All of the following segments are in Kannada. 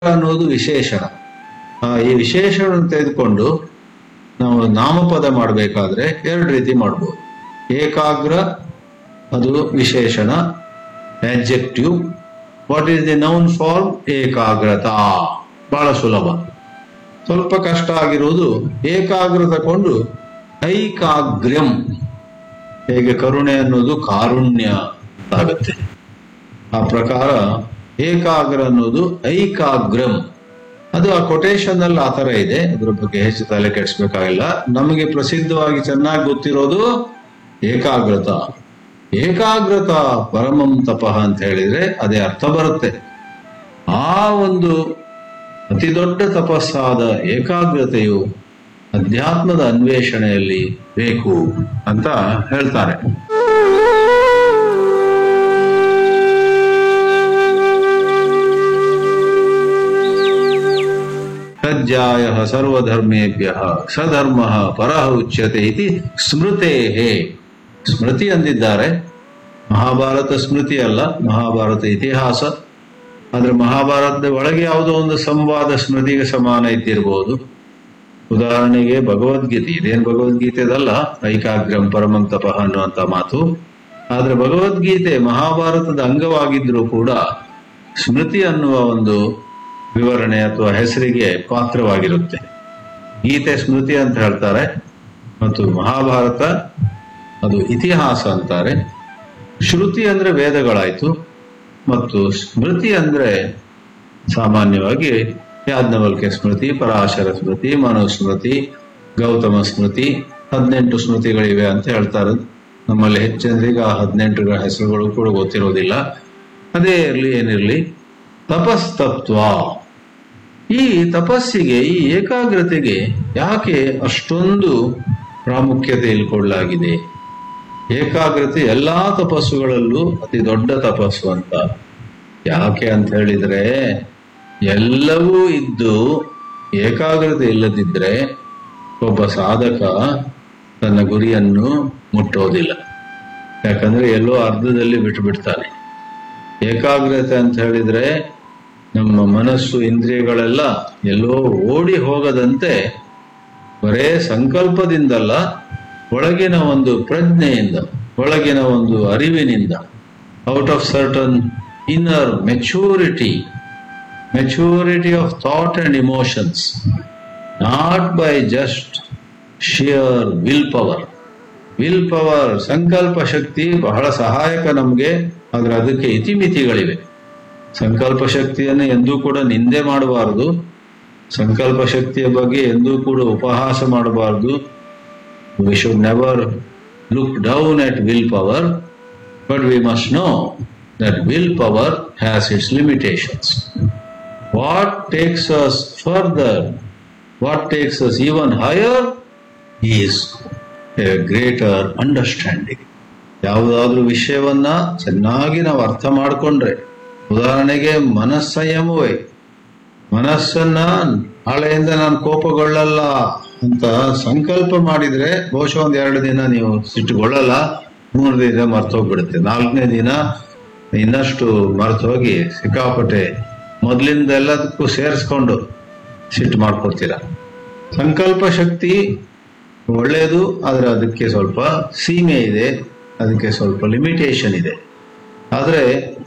ಅನ್ನೋದು ವಿಶೇಷಣ ಆ, ಈ ವಿಶೇಷಣವನ್ನು ತೆಗೆದುಕೊಂಡು ನಾವು ನಾಮಪದ ಮಾಡಬೇಕಾದ್ರೆ ಎರಡು ರೀತಿ ಮಾಡ್ಬೋದು ಏಕಾಗ್ರ ಅದು ವಿಶೇಷಣ adjective what is the noun form ಏಕಾಗ್ರತಾ ಬಹಳ ಸುಲಭ ಸ್ವಲ್ಪ ಕಷ್ಟ ಆಗಿರುವುದು ಏಕಾಗ್ರ ತಕೊಂಡು ಐಕಾಗ್ರ್ಯಂ ಹೇಗೆ ಕರುಣೆ ಅನ್ನೋದು ಕಾರುಣ್ಯ ಆಗುತ್ತೆ ಆ ಪ್ರಕಾರ ಏಕಾಗ್ರ ಅನ್ನೋದು ಐಕಾಗ್ರಂ ಅದು ಆ ಕೊಟೇಶನ್ ಅಲ್ಲಿ ಆ ತರ ಇದೆ ಅದ್ರ ಬಗ್ಗೆ ಹೆಚ್ಚು ತಲೆ ಕೆಡಿಸ್ಬೇಕಾಗಿಲ್ಲ ನಮಗೆ ಪ್ರಸಿದ್ಧವಾಗಿ ಚೆನ್ನಾಗಿ ಗೊತ್ತಿರೋದು ಏಕಾಗ್ರತ ಏಕಾಗ್ರತ ಪರಮಂ ತಪಃ ಅಂತ ಹೇಳಿದ್ರೆ ಅದೇ ಅರ್ಥ ಬರುತ್ತೆ ಆ ಒಂದು ಅತಿ ದೊಡ್ಡ ತಪಸ್ಸಾದ ಏಕಾಗ್ರತೆಯು ಅಧ್ಯಾತ್ಮದ ಅನ್ವೇಷಣೆಯಲ್ಲಿ ಬೇಕು ಅಂತ ಹೇಳ್ತಾರೆ ತಜ್ಜಾಯ ಸರ್ವಧರ್ಮೇಭ್ಯ ಸಧರ್ಮ ಪರಹ ಉಚ್ಯತೆ ಇತಿ ಸ್ಮೃತೇ ಸ್ಮೃತಿ ಅಂದಿದ್ದಾರೆ ಮಹಾಭಾರತ ಸ್ಮೃತಿ ಅಲ್ಲ ಮಹಾಭಾರತ ಇತಿಹಾಸ ಆದ್ರೆ ಮಹಾಭಾರತದ ಒಳಗೆ ಯಾವುದೋ ಒಂದು ಸಂವಾದ ಸ್ಮೃತಿಗೆ ಸಮಾನ ಇದ್ದಿರಬಹುದು ಉದಾಹರಣೆಗೆ ಭಗವದ್ಗೀತೆ ಇದೇನು ಭಗವದ್ಗೀತೆದಲ್ಲ ಐಕಾಗ್ರಂ ಪರಮಂ ತಪಃ ಅನ್ನುವಂತ ಮಾತು ಆದ್ರೆ ಭಗವದ್ಗೀತೆ ಮಹಾಭಾರತದ ಅಂಗವಾಗಿದ್ರೂ ಕೂಡ ಸ್ಮೃತಿ ಅನ್ನುವ ಒಂದು ವಿವರಣೆ ಅಥವಾ ಹೆಸರಿಗೆ ಪಾತ್ರವಾಗಿರುತ್ತೆ ಗೀತೆ ಸ್ಮೃತಿ ಅಂತ ಹೇಳ್ತಾರೆ ಮತ್ತು ಮಹಾಭಾರತ ಅದು ಇತಿಹಾಸ ಅಂತಾರೆ ಶ್ರುತಿ ಅಂದ್ರೆ ವೇದಗಳಾಯ್ತು ಮತ್ತು ಸ್ಮೃತಿ ಅಂದ್ರೆ ಸಾಮಾನ್ಯವಾಗಿ ಯಾಜ್ಞವಲ್ಕ್ಯ ಸ್ಮೃತಿ ಪರಾಶರ ಸ್ಮೃತಿ ಮನುಸ್ಮೃತಿ ಗೌತಮ ಸ್ಮೃತಿ ಹದಿನೆಂಟು ಸ್ಮೃತಿಗಳಿವೆ ಅಂತ ಹೇಳ್ತಾರೆ ನಮ್ಮಲ್ಲಿ ಹೆಚ್ಚಂದ್ರಿಗೆ ಆ ಹದಿನೆಂಟುಗಳ ಹೆಸರುಗಳು ಕೂಡ ಗೊತ್ತಿರೋದಿಲ್ಲ ಅದೇ ಇರಲಿ ಏನಿರಲಿ ತಪಸ್ತತ್ವ ಈ ತಪಸ್ಸಿಗೆ ಈ ಏಕಾಗ್ರತೆಗೆ ಯಾಕೆ ಅಷ್ಟೊಂದು ಪ್ರಾಮುಖ್ಯತೆ ಇಲ್ಕೊಳ್ಳಲಾಗಿದೆ ಏಕಾಗ್ರತೆ ಎಲ್ಲಾ ತಪಸ್ಸುಗಳಲ್ಲೂ ಅತಿ ದೊಡ್ಡ ತಪಸ್ಸು ಅಂತ ಯಾಕೆ ಅಂತ ಹೇಳಿದ್ರೆ ಎಲ್ಲವೂ ಇದ್ದು ಏಕಾಗ್ರತೆ ಇಲ್ಲದಿದ್ರೆ ಒಬ್ಬ ಸಾಧಕ ತನ್ನ ಗುರಿಯನ್ನು ಮುಟ್ಟೋದಿಲ್ಲ ಯಾಕಂದ್ರೆ ಎಲ್ಲೋ ಅರ್ಧದಲ್ಲಿ ಬಿಟ್ಟು ಬಿಡ್ತಾನೆ ಏಕಾಗ್ರತೆ ಅಂತ ಹೇಳಿದ್ರೆ ನಮ್ಮ ಮನಸ್ಸು ಇಂದ್ರಿಯಗಳೆಲ್ಲ ಎಲ್ಲೋ ಓಡಿ ಹೋಗದಂತೆ ಬರೇ ಸಂಕಲ್ಪದಿಂದಲ್ಲ ಒಳಗಿನ ಒಂದು ಪ್ರಜ್ಞೆಯಿಂದ ಒಳಗಿನ ಒಂದು ಅರಿವಿನಿಂದ out of certain inner maturity maturity of thought and emotions not by just sheer will power will power ಸಂಕಲ್ಪ ಶಕ್ತಿ ಬಹಳ ಸಹಾಯಕ ನಮಗೆ ಆದ್ರೆ ಅದಕ್ಕೆ ಇತಿಮಿತಿಗಳಿವೆ ಸಂಕಲ್ಪ ಶಕ್ತಿಯನ್ನು ಎಂದೂ ಕೂಡ ನಿಂದೆ ಮಾಡಬಾರದು ಸಂಕಲ್ಪ ಶಕ್ತಿಯ ಬಗ್ಗೆ ಎಂದೂ ಕೂಡ ಉಪಹಾಸ ಮಾಡಬಾರದು we should never look down at will power but we must know that will power has its limitations what takes us further what takes us even higher is a greater understanding ಯಾವುದಾದ್ರೂ ವಿಷಯವನ್ನ ಚೆನ್ನಾಗಿ ನಾವು ಅರ್ಥ ಮಾಡಿಕೊಂಡ್ರೆ ಉದಾಹರಣೆಗೆ ಮನಸ್ಸಂಯಮವೇ ಮನಸ್ಸನ್ನ ನಾಳೆಯಿಂದ ನಾನು ಕೋಪಗೊಳ್ಳಲ್ಲ ಅಂತ ಸಂಕಲ್ಪ ಮಾಡಿದ್ರೆ ಬಹುಶಃ ಒಂದ್ ಎರಡು ದಿನ ನೀವು ಸಿಟ್ಟುಗೊಳ್ಳಲ್ಲ ಮೂರು ದಿನ ಮರ್ತೋಗ್ಬಿಡುತ್ತೆ ನಾಲ್ಕನೇ ದಿನ ಇನ್ನಷ್ಟು ಮರ್ತು ಹೋಗಿ ಸಿಕ್ಕಾಪಟ್ಟೆ ಮೊದಲಿಂದ ಎಲ್ಲದಕ್ಕೂ ಸೇರಿಸ್ಕೊಂಡು ಸಿಟ್ಟು ಮಾಡ್ಕೊಡ್ತೀರ ಸಂಕಲ್ಪ ಶಕ್ತಿ ಒಳ್ಳೆಯದು ಆದ್ರೆ ಅದಕ್ಕೆ ಸ್ವಲ್ಪ ಸೀಮೆ ಇದೆ ಅದಕ್ಕೆ ಸ್ವಲ್ಪ ಲಿಮಿಟೇಷನ್ ಇದೆ ಆದ್ರೆ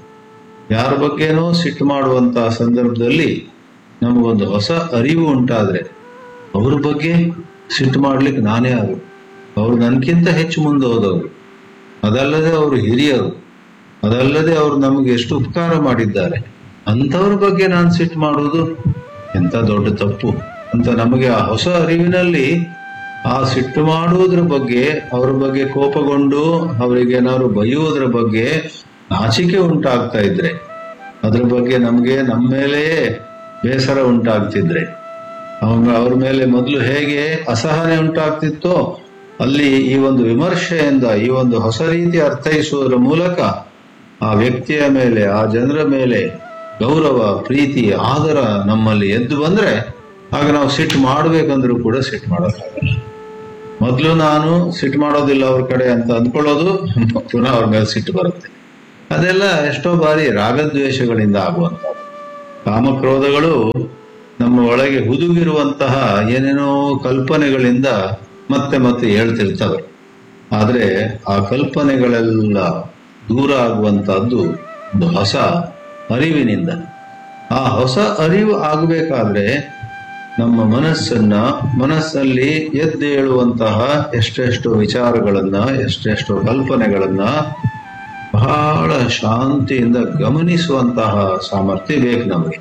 ಯಾರ ಬಗ್ಗೆನೋ ಸಿಟ್ಟು ಮಾಡುವಂತ ಸಂದರ್ಭದಲ್ಲಿ ನಮಗೊಂದು ಹೊಸ ಅರಿವು ಉಂಟಾದ್ರೆ ಅವ್ರ ಬಗ್ಗೆ ಸಿಟ್ಟು ಮಾಡ್ಲಿಕ್ಕೆ ನಾನೇ ಆಗು ಅವ್ರು ನನ್ಕಿಂತ ಹೆಚ್ಚು ಮುಂದೆ ಹೋದವರು ಅದಲ್ಲದೆ ಅವರು ಹಿರಿಯರು ಅದಲ್ಲದೆ ಅವರು ನಮಗೆ ಎಷ್ಟು ಉಪಕಾರ ಮಾಡಿದ್ದಾರೆ ಅಂಥವ್ರ ಬಗ್ಗೆ ನಾನು ಸಿಟ್ಟು ಮಾಡುವುದು ಎಂತ ದೊಡ್ಡ ತಪ್ಪು ಅಂತ ನಮಗೆ ಆ ಹೊಸ ಅರಿವಿನಲ್ಲಿ ಆ ಸಿಟ್ಟು ಮಾಡುವುದ್ರ ಬಗ್ಗೆ ಅವ್ರ ಬಗ್ಗೆ ಕೋಪಗೊಂಡು ಅವರಿಗೆ ಏನಾದ್ರು ಬೈಯುವುದ್ರ ಬಗ್ಗೆ ನಾಚಿಕೆ ಉಂಟಾಗ್ತಾ ಇದ್ರೆ ಅದ್ರ ಬಗ್ಗೆ ನಮಗೆ ನಮ್ಮ ಮೇಲೆಯೇ ಬೇಸರ ಉಂಟಾಗ್ತಿದ್ರೆ ಅವಾಗ ಅವ್ರ ಮೇಲೆ ಮೊದಲು ಹೇಗೆ ಅಸಹನೆ ಉಂಟಾಗ್ತಿತ್ತೋ ಅಲ್ಲಿ ಈ ಒಂದು ವಿಮರ್ಶೆಯಿಂದ ಈ ಒಂದು ಹೊಸ ರೀತಿ ಅರ್ಥೈಸುವುದರ ಮೂಲಕ ಆ ವ್ಯಕ್ತಿಯ ಮೇಲೆ ಆ ಜನರ ಮೇಲೆ ಗೌರವ ಪ್ರೀತಿ ಆದರ ನಮ್ಮಲ್ಲಿ ಎದ್ದು ಬಂದ್ರೆ ಆಗ ನಾವು ಸಿಟ್ಟು ಮಾಡ್ಬೇಕಂದ್ರೂ ಕೂಡ ಸಿಟ್ಟು ಮಾಡೋಕ್ಕಾಗಲ್ಲ ಮೊದಲು ನಾನು ಸಿಟ್ಟು ಮಾಡೋದಿಲ್ಲ ಅವ್ರ ಕಡೆ ಅಂತ ಅಂದ್ಕೊಳ್ಳೋದು ಪುನಃ ಅವ್ರ ಮೇಲೆ ಸಿಟ್ಟು ಬರುತ್ತೆ ಅದೆಲ್ಲ ಎಷ್ಟೋ ಬಾರಿ ರಾಗದ್ವೇಷಗಳಿಂದ ಆಗುವಂಥದ್ದು ಕಾಮಕ್ರೋಧಗಳು ನಮ್ಮ ಒಳಗೆ ಹುದುಗಿರುವಂತಹ ಏನೇನೋ ಕಲ್ಪನೆಗಳಿಂದ ಮತ್ತೆ ಮತ್ತೆ ಹೇಳ್ತಿರ್ತವೆ ಆದ್ರೆ ಆ ಕಲ್ಪನೆಗಳೆಲ್ಲ ದೂರ ಆಗುವಂತಹದ್ದು ಒಂದು ಹೊಸ ಅರಿವಿನಿಂದ ಆ ಹೊಸ ಅರಿವು ಆಗಬೇಕಾದ್ರೆ ನಮ್ಮ ಮನಸ್ಸನ್ನ ಮನಸ್ಸಲ್ಲಿ ಎದ್ದೇಳುವಂತಹ ಎಷ್ಟೆಷ್ಟು ವಿಚಾರಗಳನ್ನ ಎಷ್ಟೆಷ್ಟು ಕಲ್ಪನೆಗಳನ್ನ ಬಹಳ ಶಾಂತಿಯಿಂದ ಗಮನಿಸುವಂತಹ ಸಾಮರ್ಥ್ಯ ಬೇಕು ನಮಗೆ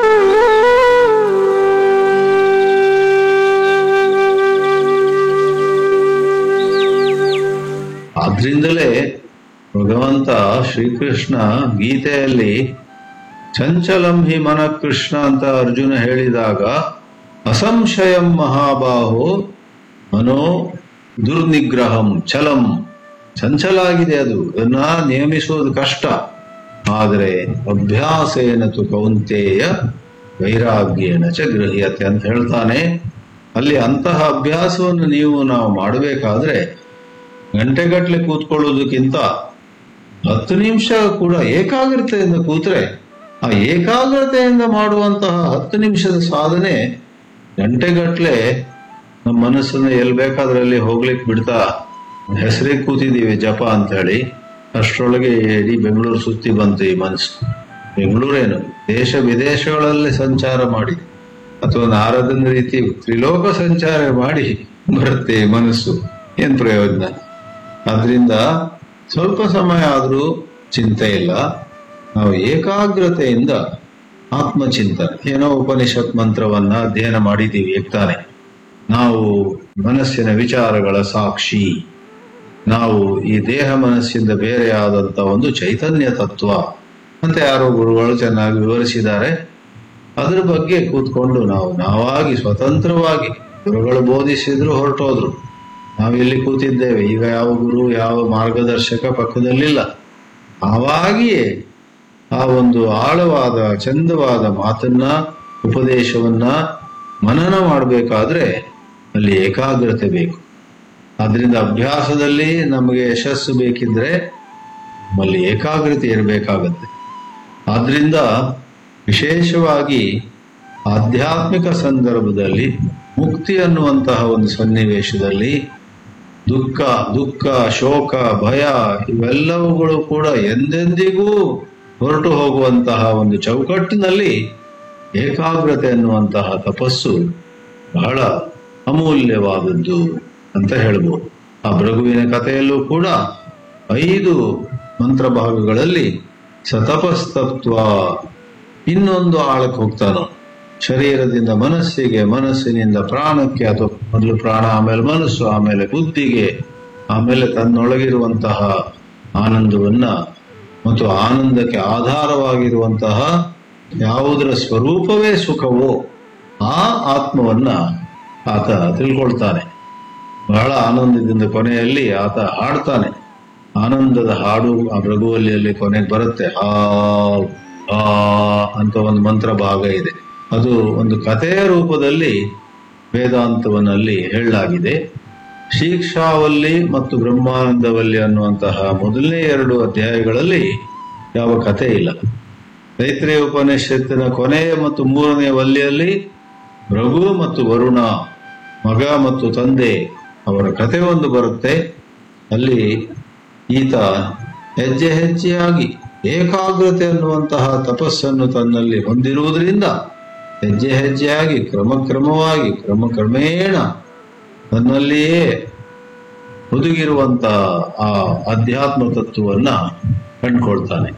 ಆದ್ರಿಂದಲೇ ಭಗವಂತ ಶ್ರೀಕೃಷ್ಣ ಗೀತೆಯಲ್ಲಿ ಚಂಚಲಂ ಹಿ ಮನ ಕೃಷ್ಣ ಅಂತ ಅರ್ಜುನ ಹೇಳಿದಾಗ ಅಸಂಶಯಂ ಮಹಾಬಾಹೋ ಮನೋ ದುರ್ನಿಗ್ರಹಂ ಚಲಂ ಚಂಚಲಾಗಿದೆ ಅದು ಅದನ್ನ ನಿಯಮಿಸುವುದು ಕಷ್ಟ ಆದರೆ ಅಭ್ಯಾಸೇನ ತು ಕೌಂತೆಯ ವೈರಾಗ್ಯೇನ ಚ ಗೃಹ್ಯತೆ ಅಂತ ಹೇಳ್ತಾನೆ ಅಲ್ಲಿ ಅಂತಹ ಅಭ್ಯಾಸವನ್ನು ನೀವು ನಾವು ಮಾಡಬೇಕಾದ್ರೆ ಗಂಟೆಗಟ್ಟಲೆ ಕೂತ್ಕೊಳ್ಳೋದಕ್ಕಿಂತ ಹತ್ತು ನಿಮಿಷ ಕೂಡ ಏಕಾಗ್ರತೆಯಿಂದ ಕೂತ್ರೆ ಆ ಏಕಾಗ್ರತೆಯಿಂದ ಮಾಡುವಂತಹ ಹತ್ತು ನಿಮಿಷದ ಸಾಧನೆ ಗಂಟೆಗಟ್ಟಲೆ ನಮ್ಮ ಮನಸ್ಸನ್ನು ಎಲ್ಲಿ ಬೇಕಾದ್ರಲ್ಲಿ ಹೋಗ್ಲಿಕ್ಕೆ ಬಿಡ್ತಾ ಹೆಸರಿಗೆ ಕೂತಿದ್ದೀವಿ ಜಪ ಅಂತ ಹೇಳಿ ಅಷ್ಟರೊಳಗೆ ಇಡೀ ಬೆಂಗಳೂರು ಸುತ್ತಿ ಬಂತು ಈ ಮನಸ್ಸು ಬೆಂಗಳೂರೇನು ದೇಶ ವಿದೇಶಗಳಲ್ಲಿ ಸಂಚಾರ ಮಾಡಿ ಅಥವಾ ನಾರದನ ರೀತಿ ತ್ರಿಲೋಕ ಸಂಚಾರ ಮಾಡಿ ಬರುತ್ತೆ ಈ ಮನಸ್ಸು ಏನ್ ಪ್ರಯೋಜನ ಆದ್ರಿಂದ ಸ್ವಲ್ಪ ಸಮಯ ಆದ್ರೂ ಚಿಂತೆ ಇಲ್ಲ ನಾವು ಏಕಾಗ್ರತೆಯಿಂದ ಆತ್ಮಚಿಂತನೆ ಏನೋ ಉಪನಿಷತ್ ಮಂತ್ರವನ್ನ ಅಧ್ಯಯನ ಮಾಡಿದ್ದೀವಿ ತಾನೆ ನಾವು ಮನಸ್ಸಿನ ವಿಚಾರಗಳ ಸಾಕ್ಷಿ ನಾವು ಈ ದೇಹ ಮನಸ್ಸಿಂದ ಬೇರೆಯಾದಂತ ಒಂದು ಚೈತನ್ಯ ತತ್ವ ಅಂತ ಯಾರೋ ಗುರುಗಳು ಚೆನ್ನಾಗಿ ವಿವರಿಸಿದ್ದಾರೆ ಅದ್ರ ಬಗ್ಗೆ ಕೂತ್ಕೊಂಡು ನಾವು ನಾವಾಗಿ ಸ್ವತಂತ್ರವಾಗಿ ಗುರುಗಳು ಬೋಧಿಸಿದ್ರು ಹೊರಟೋದ್ರು ನಾವಿಲ್ಲಿ ಕೂತಿದ್ದೇವೆ ಈಗ ಯಾವ ಗುರು ಯಾವ ಮಾರ್ಗದರ್ಶಕ ಪಕ್ಕದಲ್ಲಿಲ್ಲ ಆವಾಗಿಯೇ ಆ ಒಂದು ಆಳವಾದ ಚಂದವಾದ ಮಾತನ್ನ ಉಪದೇಶವನ್ನ ಮನನ ಮಾಡಬೇಕಾದ್ರೆ ಅಲ್ಲಿ ಏಕಾಗ್ರತೆ ಬೇಕು ಆದ್ರಿಂದ ಅಭ್ಯಾಸದಲ್ಲಿ ನಮಗೆ ಯಶಸ್ಸು ಬೇಕಿದ್ರೆ ನಮ್ಮಲ್ಲಿ ಏಕಾಗ್ರತೆ ಇರಬೇಕಾಗತ್ತೆ ಆದ್ರಿಂದ ವಿಶೇಷವಾಗಿ ಆಧ್ಯಾತ್ಮಿಕ ಸಂದರ್ಭದಲ್ಲಿ ಮುಕ್ತಿ ಅನ್ನುವಂತಹ ಒಂದು ಸನ್ನಿವೇಶದಲ್ಲಿ ದುಃಖ ದುಃಖ ಶೋಕ ಭಯ ಇವೆಲ್ಲವುಗಳು ಕೂಡ ಎಂದೆಂದಿಗೂ ಹೊರಟು ಹೋಗುವಂತಹ ಒಂದು ಚೌಕಟ್ಟಿನಲ್ಲಿ ಏಕಾಗ್ರತೆ ಅನ್ನುವಂತಹ ತಪಸ್ಸು ಬಹಳ ಅಮೂಲ್ಯವಾದದ್ದು ಅಂತ ಹೇಳ್ಬೋದು ಆ ಭೃಗುವಿನ ಕಥೆಯಲ್ಲೂ ಕೂಡ ಐದು ಮಂತ್ರ ಭಾಗಗಳಲ್ಲಿ ಸತಪಸ್ತತ್ವ ಇನ್ನೊಂದು ಆಳಕ್ಕೆ ಹೋಗ್ತಾನೋ ಶರೀರದಿಂದ ಮನಸ್ಸಿಗೆ ಮನಸ್ಸಿನಿಂದ ಪ್ರಾಣಕ್ಕೆ ಅಥವಾ ಮೊದಲು ಪ್ರಾಣ ಆಮೇಲೆ ಮನಸ್ಸು ಆಮೇಲೆ ಬುದ್ಧಿಗೆ ಆಮೇಲೆ ತನ್ನೊಳಗಿರುವಂತಹ ಆನಂದವನ್ನ ಮತ್ತು ಆನಂದಕ್ಕೆ ಆಧಾರವಾಗಿರುವಂತಹ ಯಾವುದರ ಸ್ವರೂಪವೇ ಸುಖವೋ ಆ ಆತ್ಮವನ್ನ ಆತ ತಿಳ್ಕೊಳ್ತಾನೆ ಬಹಳ ಆನಂದದಿಂದ ಕೊನೆಯಲ್ಲಿ ಆತ ಹಾಡ್ತಾನೆ ಆನಂದದ ಹಾಡು ಆ ಭೃಗುವಲ್ಲಿಯಲ್ಲಿ ಕೊನೆಗೆ ಬರುತ್ತೆ ಆ ಆ ಅಂತ ಒಂದು ಮಂತ್ರ ಭಾಗ ಇದೆ ಅದು ಒಂದು ಕಥೆಯ ರೂಪದಲ್ಲಿ ವೇದಾಂತವನ್ನಲ್ಲಿ ಹೇಳಲಾಗಿದೆ ಶಿಕ್ಷಾವಲ್ಲಿ ಮತ್ತು ಬ್ರಹ್ಮಾನಂದವಲ್ಲಿ ಅನ್ನುವಂತಹ ಮೊದಲನೇ ಎರಡು ಅಧ್ಯಾಯಗಳಲ್ಲಿ ಯಾವ ಕಥೆ ಇಲ್ಲ ತೈತ್ರೇಯ ಉಪನಿಷತ್ತಿನ ಕೊನೆಯ ಮತ್ತು ಮೂರನೇ ವಲ್ಲಿಯಲ್ಲಿ ರಘು ಮತ್ತು ವರುಣ ಮಗ ಮತ್ತು ತಂದೆ ಅವರ ಕಥೆ ಒಂದು ಬರುತ್ತೆ ಅಲ್ಲಿ ಈತ ಹೆಜ್ಜೆ ಹೆಜ್ಜೆಯಾಗಿ ಏಕಾಗ್ರತೆ ಅನ್ನುವಂತಹ ತಪಸ್ಸನ್ನು ತನ್ನಲ್ಲಿ ಹೊಂದಿರುವುದರಿಂದ ಹೆಜ್ಜೆ ಹೆಜ್ಜೆಯಾಗಿ ಕ್ರಮಕ್ರಮವಾಗಿ ಕ್ರಮಕ್ರಮೇಣ ತನ್ನಲ್ಲಿಯೇ ಹುದುಗಿರುವಂತಹ ಆ ಅಧ್ಯಾತ್ಮ ತತ್ವವನ್ನ ಕಂಡುಕೊಳ್ತಾನೆ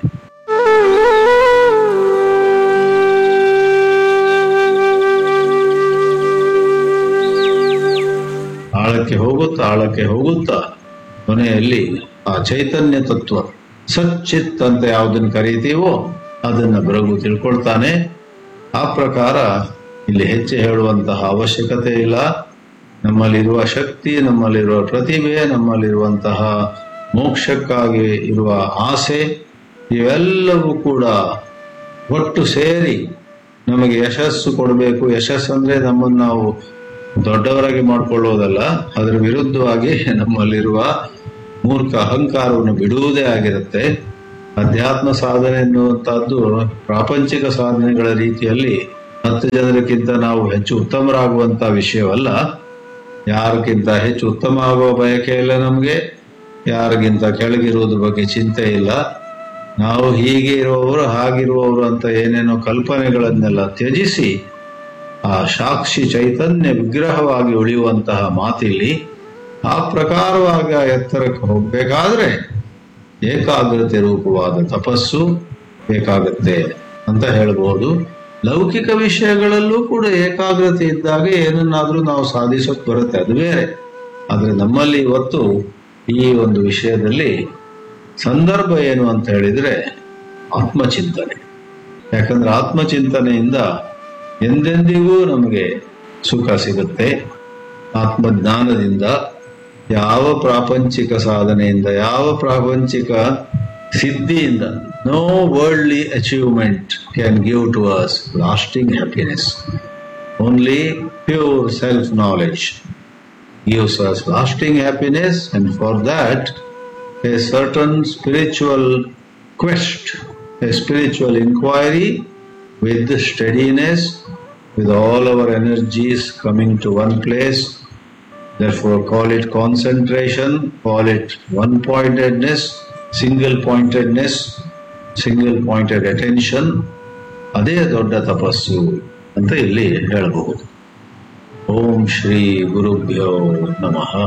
ಆಳಕ್ಕೆ ಹೋಗುತ್ತಾ ಆಳಕ್ಕೆ ಹೋಗುತ್ತಾ ಕೊನೆಯಲ್ಲಿ ಆ ಚೈತನ್ಯ ತತ್ವ ಸಚ್ಚಿತ್ ಅಂತ ಯಾವುದನ್ನು ಕರೀತೀವೋ ಅದನ್ನ ಭೃಗು ತಿಳ್ಕೊಳ್ತಾನೆ ಆ ಪ್ರಕಾರ ಇಲ್ಲಿ ಹೆಚ್ಚು ಹೇಳುವಂತಹ ಅವಶ್ಯಕತೆ ಇಲ್ಲ ನಮ್ಮಲ್ಲಿರುವ ಶಕ್ತಿ ನಮ್ಮಲ್ಲಿರುವ ಪ್ರತಿಭೆ ನಮ್ಮಲ್ಲಿರುವಂತಹ ಮೋಕ್ಷಕ್ಕಾಗಿ ಇರುವ ಆಸೆ ಇವೆಲ್ಲವೂ ಕೂಡ ಒಟ್ಟು ಸೇರಿ ನಮಗೆ ಯಶಸ್ಸು ಕೊಡಬೇಕು ಯಶಸ್ಸು ಅಂದ್ರೆ ನಮ್ಮನ್ನು ನಾವು ದೊಡ್ಡವರಾಗಿ ಮಾಡಿಕೊಳ್ಳುವುದಲ್ಲ ಅದರ ವಿರುದ್ಧವಾಗಿ ನಮ್ಮಲ್ಲಿರುವ ಮೂರ್ಖ ಅಹಂಕಾರವನ್ನು ಬಿಡುವುದೇ ಆಗಿರುತ್ತೆ ಅಧ್ಯಾತ್ಮ ಸಾಧನೆ ಎನ್ನುವಂತಹದ್ದು ಪ್ರಾಪಂಚಿಕ ಸಾಧನೆಗಳ ರೀತಿಯಲ್ಲಿ ಹತ್ತು ಜನರಿಗಿಂತ ನಾವು ಹೆಚ್ಚು ಉತ್ತಮರಾಗುವಂತ ವಿಷಯವಲ್ಲ ಯಾರಿಗಿಂತ ಹೆಚ್ಚು ಉತ್ತಮ ಆಗುವ ಬಯಕೆ ಇಲ್ಲ ನಮಗೆ ಯಾರಿಗಿಂತ ಕೆಳಗಿರುವುದ್ರ ಬಗ್ಗೆ ಚಿಂತೆ ಇಲ್ಲ ನಾವು ಹೀಗೆ ಇರುವವರು ಹಾಗಿರುವವರು ಅಂತ ಏನೇನೋ ಕಲ್ಪನೆಗಳನ್ನೆಲ್ಲ ತ್ಯಜಿಸಿ ಆ ಸಾಕ್ಷಿ ಚೈತನ್ಯ ವಿಗ್ರಹವಾಗಿ ಉಳಿಯುವಂತಹ ಮಾತಿಲ್ಲಿ ಆ ಪ್ರಕಾರವಾಗಿ ಆ ಎತ್ತರಕ್ಕೆ ಹೋಗ್ಬೇಕಾದ್ರೆ ಏಕಾಗ್ರತೆ ರೂಪವಾದ ತಪಸ್ಸು ಬೇಕಾಗತ್ತೆ ಅಂತ ಹೇಳ್ಬೋದು ಲೌಕಿಕ ವಿಷಯಗಳಲ್ಲೂ ಕೂಡ ಏಕಾಗ್ರತೆ ಇದ್ದಾಗ ಏನನ್ನಾದ್ರೂ ನಾವು ಸಾಧಿಸೋಕ್ ಬರುತ್ತೆ ಅದು ಬೇರೆ ಆದ್ರೆ ನಮ್ಮಲ್ಲಿ ಇವತ್ತು ಈ ಒಂದು ವಿಷಯದಲ್ಲಿ ಸಂದರ್ಭ ಏನು ಅಂತ ಹೇಳಿದ್ರೆ ಆತ್ಮಚಿಂತನೆ ಯಾಕಂದ್ರೆ ಆತ್ಮಚಿಂತನೆಯಿಂದ ಎಂದೆಂದಿಗೂ ನಮಗೆ ಸುಖ ಸಿಗುತ್ತೆ ಆತ್ಮಜ್ಞಾನದಿಂದ ಯಾವ ಪ್ರಾಪಂಚಿಕ ಸಾಧನೆಯಿಂದ ಯಾವ ಪ್ರಾಪಂಚಿಕ ಸಿದ್ಧಿಯಿಂದ no worldly achievement can give to us lasting happiness only pure self knowledge gives us lasting happiness and for that a certain spiritual quest, a spiritual inquiry with steadiness, with all our energies coming to one place. Therefore, call it concentration, call it one pointedness, single pointedness, single pointed attention. ಅದೇ ದೊಡ್ಡ ತಪಸ್ಸು ಅಂತ ಇಲ್ಲಿ ಹೇಳಬಹುದು ಓಂ ಶ್ರೀ ಗುರುಭ್ಯೋ ನಮಃ